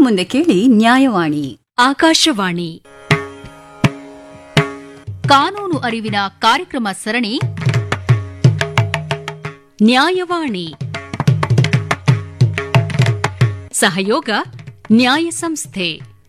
ಮುಂದೆ ಕೇಳಿ ನ್ಯಾಯವಾಣಿ ಆಕಾಶವಾಣಿ ಕಾನೂನು ಅರಿವಿನ ಕಾರ್ಯಕ್ರಮ ಸರಣಿ ನ್ಯಾಯವಾಣಿ ಸಹಯೋಗ ನ್ಯಾಯ ಸಂಸ್ಥೆ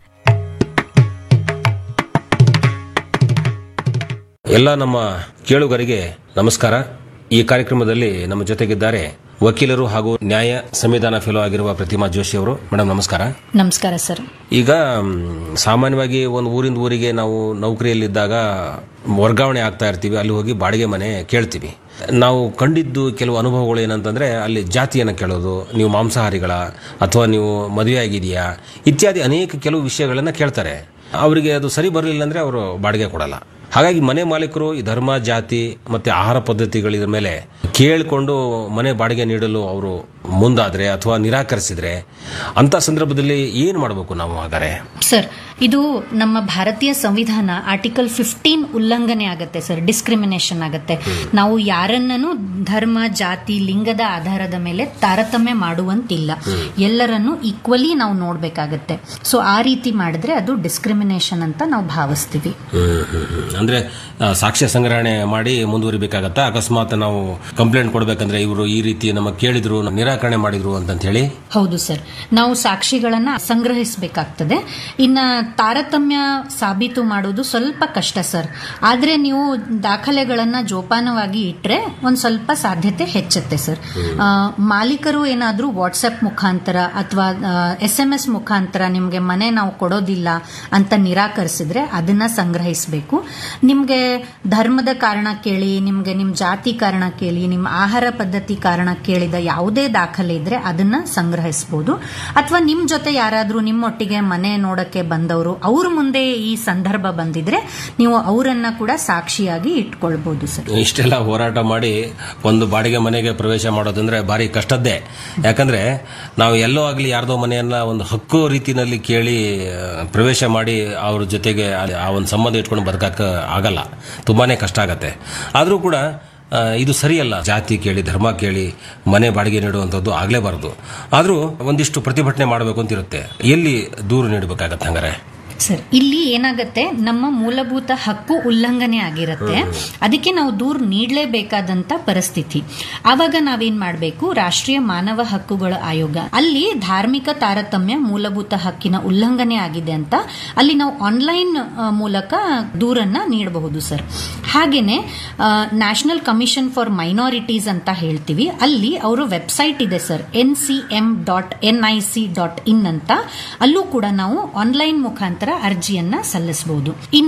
ಎಲ್ಲ ನಮ್ಮ ಕೇಳುಗರಿಗೆ ನಮಸ್ಕಾರ ಈ ಕಾರ್ಯಕ್ರಮದಲ್ಲಿ ನಮ್ಮ ಜೊತೆಗಿದ್ದಾರೆ ವಕೀಲರು ಹಾಗೂ ನ್ಯಾಯ ಸಂವಿಧಾನ ಫೆಲೋ ಆಗಿರುವ ಪ್ರತಿಮಾ ಜೋಶಿ ಅವರು ಮೇಡಮ್ ನಮಸ್ಕಾರ ನಮಸ್ಕಾರ ಸರ್ ಈಗ ಮ್, ಸಾಮಾನ್ಯವಾಗಿ ಒಂದು ಊರಿಂದ ಊರಿಗೆ ನಾವು ನೌಕರಿಯಲ್ಲಿದ್ದಾಗ ವರ್ಗಾವಣೆ ಆಗ್ತಾ ಇರ್ತೀವಿ ಅಲ್ಲಿ ಹೋಗಿ ಬಾಡಿಗೆ ಮನೆ ಕೇಳ್ತೀವಿ ನಾವು ಕಂಡಿದ್ದು ಕೆಲವು ಅನುಭವಗಳು ಏನಂತಂದ್ರೆ ಅಲ್ಲಿ ಜಾತಿಯನ್ನು ಕೇಳೋದು ನೀವು ಮಾಂಸಾಹಾರಿಗಳ ಅಥವಾ ನೀವು ಮದುವೆ ಆಗಿದೆಯಾ ಇತ್ಯಾದಿ ಅನೇಕ ಕೆಲವು ವಿಷಯಗಳನ್ನು ಕೇಳ್ತಾರೆ ಅವರಿಗೆ ಅದು ಸರಿ ಬರಲಿಲ್ಲ ಅಂದ್ರೆ ಅವರು ಬಾಡಿಗೆ ಕೊಡಲ್ಲ ಹಾಗಾಗಿ ಮನೆ ಮಾಲೀಕರು ಈ ಧರ್ಮ ಜಾತಿ ಮತ್ತೆ ಆಹಾರ ಪದ್ಧತಿಗಳ ಮೇಲೆ ಕೇಳಿಕೊಂಡು ಮನೆ ಬಾಡಿಗೆ ನೀಡಲು ಅವರು ಮುಂದಾದ್ರೆ ಅಥವಾ ನಿರಾಕರಿಸಿದ್ರೆ ಅಂತ ಸಂದರ್ಭದಲ್ಲಿ ಏನು ಮಾಡಬೇಕು ನಾವು ಹಾಗಾದ್ರೆ ಸರ್ ಇದು ನಮ್ಮ ಭಾರತೀಯ ಸಂವಿಧಾನ ಆರ್ಟಿಕಲ್ ಫಿಫ್ಟೀನ್ ಉಲ್ಲಂಘನೆ ಆಗತ್ತೆ ಸರ್ ಡಿಸ್ಕ್ರಿಮಿನೇಷನ್ ಆಗತ್ತೆ ನಾವು ಯಾರನ್ನೂ ಧರ್ಮ ಜಾತಿ ಲಿಂಗದ ಆಧಾರದ ಮೇಲೆ ತಾರತಮ್ಯ ಮಾಡುವಂತಿಲ್ಲ ಎಲ್ಲರನ್ನು ಈಕ್ವಲಿ ನಾವು ನೋಡ್ಬೇಕಾಗತ್ತೆ ಸೊ ಆ ರೀತಿ ಮಾಡಿದ್ರೆ ಅದು ಡಿಸ್ಕ್ರಿಮಿನೇಷನ್ ಅಂತ ನಾವು ಭಾವಿಸ್ತೀವಿ ಹ್ಮ್, ಹ್ಮ್, ಹ್ಮ್. ಅಂದ್ರೆ ಆ, ಸಾಕ್ಷ್ಯ ಸಂಗ್ರಹಣೆ ಮಾಡಿ ಮುಂದುವರಿಬೇಕಾಗತ್ತಾ ಅಕಸ್ಮಾತ್ ನಾವು ಕಂಪ್ಲೇಂಟ್ ಕೊಡ್ಬೇಕಂದ್ರೆ ಇವರು ಈ ರೀತಿ ನಮ್ಮ ಕೇಳಿದ್ರು ನಿರಾಕರಣೆ ಮಾಡಿದ್ರು ಅಂತ ಹೇಳಿ ಹೌದು ಸರ್ ನಾವು ಸಾಕ್ಷಿಗಳನ್ನ ಸಂಗ್ರಹಿಸಬೇಕಾಗ್ತದೆ ಇನ್ನ ತಾರತಮ್ಯ ಸಾಬೀತು ಮಾಡೋದು ಸ್ವಲ್ಪ ಕಷ್ಟ ಸರ್ ಆದ್ರೆ ನೀವು ದಾಖಲೆಗಳನ್ನ ಜೋಪಾನವಾಗಿ ಇಟ್ರೆ ಒಂದ್ ಸ್ವಲ್ಪ ಸಾಧ್ಯತೆ ಹೆಚ್ಚುತ್ತೆ ಸರ್ ಆ, ಮಾಲೀಕರು ಏನಾದ್ರೂ ವಾಟ್ಸಪ್ ಮುಖಾಂತರ ಅಥವಾ ಎಸ್ ಎಂ ಎಸ್ ಮುಖಾಂತರ ನಿಮ್ಗೆ ಮನೆ ನಾವು ಕೊಡೋದಿಲ್ಲ ಅಂತ ನಿರಾಕರಿಸಿದ್ರೆ ಅದನ್ನ ಸಂಗ್ರಹಿಸಬೇಕು ನಿಮ್ಗೆ ಧರ್ಮದ ಕಾರಣ ಕೇಳಿ ನಿಮ್ಗೆ ನಿಮ್ ಜಾತಿ ಕಾರಣ ಕೇಳಿ ನಿಮ್ಮ ಆಹಾರ ಪದ್ಧತಿ ಕಾರಣ ಕೇಳಿದ ಯಾವುದೇ ದಾಖಲೆ ಇದ್ರೆ ಅದನ್ನ ಸಂಗ್ರಹಿಸಬಹುದು ಅಥವಾ ನಿಮ್ ಜೊತೆ ಯಾರಾದ್ರೂ ನಿಮ್ಮೊಟ್ಟಿಗೆ ಮನೆ ನೋಡಕ್ಕೆ ಬಂದವರು ಅವ್ರ ಮುಂದೆ ಈ ಸಂದರ್ಭ ಬಂದಿದ್ರೆ ನೀವು ಅವರನ್ನ ಕೂಡ ಸಾಕ್ಷಿಯಾಗಿ ಇಟ್ಕೊಳ್ಬಹುದು ಸರ್ ಇಷ್ಟೆಲ್ಲ ಹೋರಾಟ ಮಾಡಿ ಒಂದು ಬಾಡಿಗೆ ಮನೆಗೆ ಪ್ರವೇಶ ಮಾಡೋದಂದ್ರೆ ಭಾರಿ ಕಷ್ಟದ್ದೇ ಯಾಕಂದ್ರೆ ನಾವು ಎಲ್ಲೋ ಆಗಲಿ ಯಾರ್ದೋ ಮನೆಯನ್ನ ಒಂದು ಹಕ್ಕು ರೀತಿನಲ್ಲಿ ಕೇಳಿ ಆ, ಪ್ರವೇಶ ಮಾಡಿ ಅವ್ರ ಜೊತೆಗೆ ಅಲ್ಲಿ ಆ ಒಂದು ಸಂಬಂಧ ಇಟ್ಕೊಂಡು ಬದುಕಕ್ಕ ಆಗಲ್ಲ ತುಂಬಾನೇ ಕಷ್ಟ ಆಗತ್ತೆ ಆದರೂ ಕೂಡ ಆ, ಇದು ಸರಿಯಲ್ಲ ಜಾತಿ ಕೇಳಿ ಧರ್ಮ ಕೇಳಿ ಮನೆ ಬಾಡಿಗೆ ನೀಡುವಂಥದ್ದು ಆಗಲೇಬಾರದು ಆದರೂ ಒಂದಿಷ್ಟು ಪ್ರತಿಭಟನೆ ಮಾಡಬೇಕು ಅಂತ ಇರುತ್ತೆ ಎಲ್ಲಿ ದೂರು ನೀಡಬೇಕಾಗತ್ತೆ ಹಂಗಾರೆ ಸರ್ ಇಲ್ಲಿ ಏನಾಗತ್ತೆ ನಮ್ಮ ಮೂಲಭೂತ ಹಕ್ಕು ಉಲ್ಲಂಘನೆ ಆಗಿರತ್ತೆ ಅದಕ್ಕೆ ನಾವು ದೂರು ನೀಡಲೇಬೇಕಾದಂತ ಪರಿಸ್ಥಿತಿ ಆವಾಗ ನಾವೇನ್ ಮಾಡಬೇಕು ರಾಷ್ಟ್ರೀಯ ಮಾನವ ಹಕ್ಕುಗಳ ಆಯೋಗ ಅಲ್ಲಿ ಧಾರ್ಮಿಕ ತಾರತಮ್ಯ ಮೂಲಭೂತ ಹಕ್ಕಿನ ಉಲ್ಲಂಘನೆ ಆಗಿದೆ ಅಂತ ಅಲ್ಲಿ ನಾವು ಆನ್ಲೈನ್ ಮೂಲಕ ದೂರನ್ನ ನೀಡಬಹುದು ಸರ್ ಹಾಗೇನೆ ನ್ಯಾಷನಲ್ ಕಮಿಷನ್ ಫಾರ್ ಮೈನಾರಿಟೀಸ್ ಅಂತ ಹೇಳ್ತೀವಿ ಅಲ್ಲಿ ಅವರ ವೆಬ್ಸೈಟ್ ಇದೆ sir N C M dot N I C dot in ಅಂತ ಅಲ್ಲೂ ಕೂಡ ನಾವು ಆನ್ಲೈನ್ ಮುಖಾಂತರ ಅರ್ಜಿಯನ್ನ ಸಲ್ಲಿಸಬಹುದು ಇನ್ನು